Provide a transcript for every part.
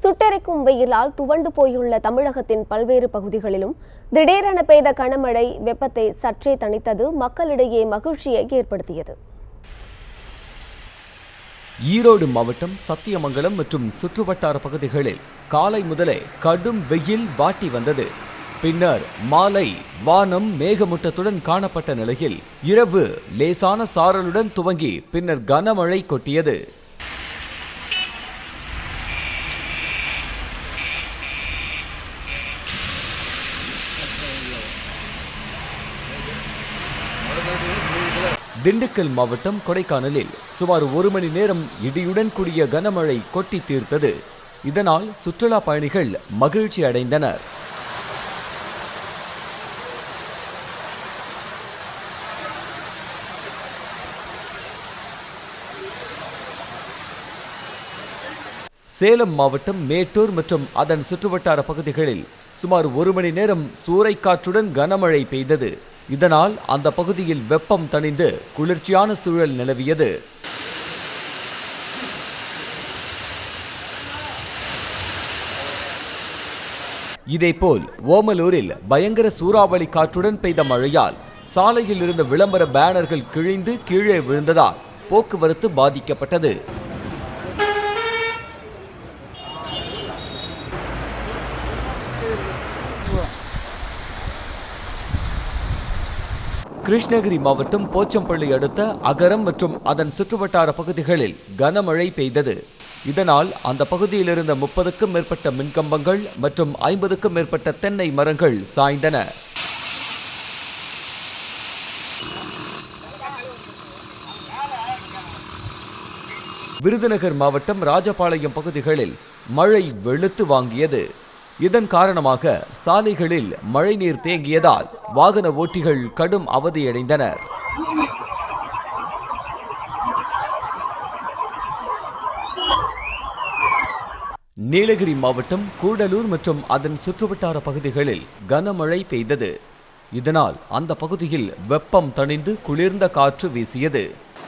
சுட்டெரிக்கும் வெயிலால் துவண்டு போயுள்ள தமிழகத்தின் பல்வேறு பகுதிகளிலும் திடீரென பெய்த கனமழை வெப்பத்தை சற்றே தணித்தது மக்களிடையே மகிழ்ச்சியை ஏற்படுத்தியது ஈரோடு மாவட்டம் சத்தியமங்கலம் மற்றும் சுற்றுவட்டார பகுதிகளில் காலை முதலே கடும் வெயில் வாட்டி வந்தது பின்னர் மாலை வானம் மேகமூட்டத்துடன் காணப்பட்ட நிலையில் இரவு லேசான சாரலுடன் துவங்கி பின்னர் கனமழை கொட்டியது திண்டுக்கல் மாவட்டம் கொடைக்கானலில் சுமார் ஒரு மணி நேரம் இடியுடன் கூடிய கனமழை கொட்டி தீர்த்தது இதனால் சுற்றுலா பயணிகள் மகிழ்ச்சி அடைந்தனர் சேலம் மாவட்டம் மேட்டூர் மற்றும் அதன் சுற்றுவட்டார பகுதிகளில் சுமார் ஒரு மணி நேரம் சூறைக்காற்றுடன் கனமழை பெய்தது இதனால் அந்த பகுதியில் வெப்பம் தணிந்து குளிர்ச்சியான சூழல் நிலவியது இதேபோல் ஓமலூரில் பயங்கர சூறாவளி காற்றுடன் பெய்த மழையால் சாலையில் இருந்த விளம்பர பேனர்கள் கிழிந்து கீழே விழுந்ததால் போக்குவரத்து பாதிக்கப்பட்டது கிருஷ்ணகிரி மாவட்டம் போச்சம்பள்ளி அடுத்த அகரம் மற்றும் அதன் சுற்றுவட்டார பகுதிகளில் கனமழை பெய்தது இதனால் அந்த பகுதியில் இருந்த முப்பதுக்கும் மேற்பட்ட மின்கம்பங்கள் மற்றும் ஐம்பதுக்கும் மேற்பட்ட தென்னை மரங்கள் சாய்ந்தன விருதுநகர் மாவட்டம் ராஜபாளையம் பகுதிகளில் மழை வெளுத்து வாங்கியது இதன் காரணமாக சாலைகளில் மழைநீர் தேங்கியதால் வாகன ஓட்டிகள் கடும் அவதியடைந்தனர் நீலகிரி மாவட்டம் கூடலூர் மற்றும் அதன் சுற்றுவட்டார பகுதிகளில் கனமழை பெய்தது இதனால் அந்த பகுதியில் வெப்பம் தணிந்து குளிர்ந்த காற்று வீசியது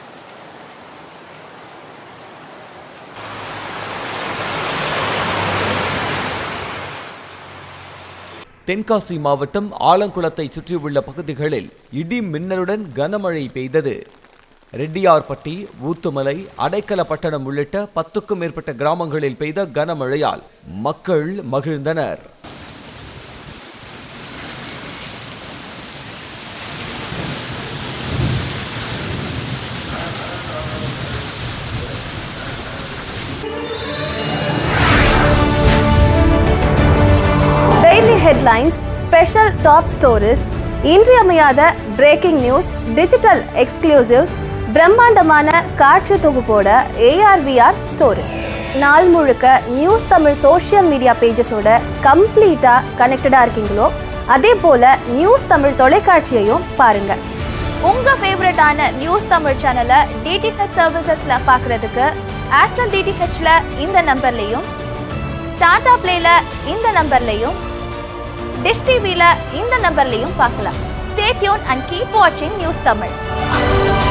தென்காசி மாவட்டம் ஆலங்குளத்தை சுற்றியுள்ள பகுதிகளில் இடி மின்னலுடன் கனமழை பெய்தது ரெட்டியார்பட்டி ஊத்துமலை அடைக்கலப்பட்டணம் உள்ளிட்ட பத்துக்கும் மேற்பட்ட கிராமங்களில் பெய்த கனமழையால் மக்கள் மகிழ்ந்தனர் daily headlines special top stories இன்றியமையாத பிரேக்கிங் நியூஸ் டிஜிட்டல் எக்ஸ்க்ளூசிவ்ஸ் பிரம்மாண்டமான காட்சி தொகுப்போட ஏஆர்விஆர் ஸ்டோரிஸ் நாள் முழுக்க நியூஸ் தமிழ் சோஷியல் மீடியா பேஜஸோட கம்ப்ளீட்டா கனெக்டடா இருக்கீங்களோ அதே போல நியூஸ் தமிழ் தொலைக்காட்சியையும் பாருங்க உங்க ஃபேவரட்டான நியூஸ் தமிழ் சேனலை டிடிஹெச் சர்வீசஸ்ல பார்க்கிறதுக்கு ஏர்டெல் டிடிஹெச்ல இந்த நம்பர்லையும் டாடா பிளேல இந்த நம்பர்லையும் டிஷ் டிவில இந்த நம்பர்லையும் பார்க்கலாம் ஸ்டே டியூன் அண்ட் கீப் வாட்சிங் நியூஸ் தமிழ்